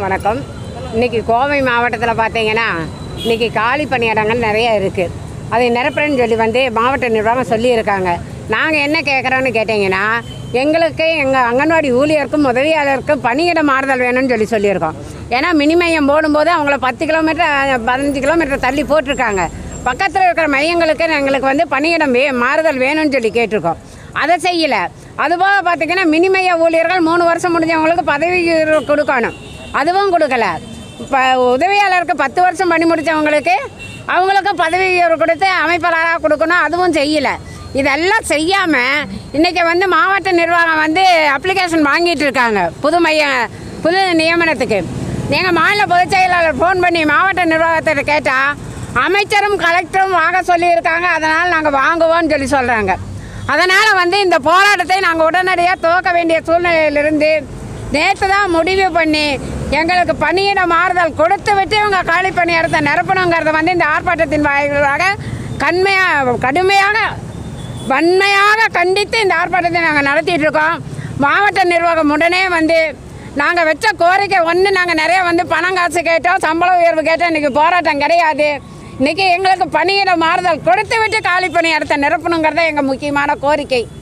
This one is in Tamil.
வணக்கம் இன்னைக்கு கோவை மாவட்டத்தில் பார்த்தீங்கன்னா இன்னைக்கு காலி பணியிடங்கள் நிறைய இருக்குது அதை நிரப்புறேன்னு சொல்லி வந்து மாவட்ட நிர்வாகம் சொல்லியிருக்காங்க நாங்கள் என்ன கேட்குறோன்னு கேட்டிங்கன்னா எங்களுக்கு எங்கள் அங்கன்வாடி ஊழியருக்கும் உதவியாளருக்கும் பணியிட மாறுதல் வேணும்னு சொல்லி சொல்லியிருக்கோம் ஏன்னா மினிமையம் போடும்போது அவங்கள பத்து கிலோமீட்டர் பதினஞ்சு கிலோமீட்டர் தள்ளி போட்டிருக்காங்க பக்கத்தில் இருக்கிற மையங்களுக்கு எங்களுக்கு வந்து பணியிடம் வே மாறுதல் வேணும்னு சொல்லி கேட்டிருக்கோம் அதை செய்யலை அதுபோக பார்த்தீங்கன்னா மினிமைய ஊழியர்கள் மூணு வருஷம் முடிஞ்சவங்களுக்கு பதவி உயர்வு கொடுக்கணும் அதுவும் கொடுக்கல இப்போ உதவியாளருக்கு பத்து வருஷம் பண்ணி முடித்தவங்களுக்கு அவங்களுக்கும் பதவி உயர்வு கொடுத்து அமைப்பாளராக கொடுக்கணும் அதுவும் செய்யலை இதெல்லாம் செய்யாமல் இன்றைக்கி வந்து மாவட்ட நிர்வாகம் வந்து அப்ளிகேஷன் வாங்கிட்டு இருக்காங்க புது மைய புது நியமனத்துக்கு எங்கள் மாநில பொதுச் செயலாளர் ஃபோன் பண்ணி மாவட்ட நிர்வாகத்திட்ட கேட்டால் அமைச்சரும் கலெக்டரும் வாங்க சொல்லியிருக்காங்க அதனால் நாங்கள் வாங்குவோம்னு சொல்லி சொல்கிறாங்க அதனால் வந்து இந்த போராட்டத்தை நாங்கள் உடனடியாக துவக்க வேண்டிய சூழ்நிலையிலிருந்து நேற்று தான் முடிவு பண்ணி எங்களுக்கு பணியிட மாறுதல் கொடுத்து விட்டு இவங்க காலி பணியிடத்தை நிரப்பணுங்கிறத வந்து இந்த ஆர்ப்பாட்டத்தின் வாயிலாக கண்மையாக கடுமையாக வன்மையாக கண்டித்து இந்த ஆர்ப்பாட்டத்தை நாங்கள் நடத்திட்டு இருக்கோம் மாவட்ட நிர்வாகம் உடனே வந்து நாங்கள் வச்ச கோரிக்கை ஒன்று நாங்கள் நிறைய வந்து பணம் காசு கேட்டோம் சம்பள உயர்வு கேட்டோம் இன்றைக்கி போராட்டம் கிடையாது இன்றைக்கி எங்களுக்கு பணியிட மாறுதல் கொடுத்து விட்டு காலி பணியிடத்தை நிரப்பணுங்கிறத எங்கள் முக்கியமான கோரிக்கை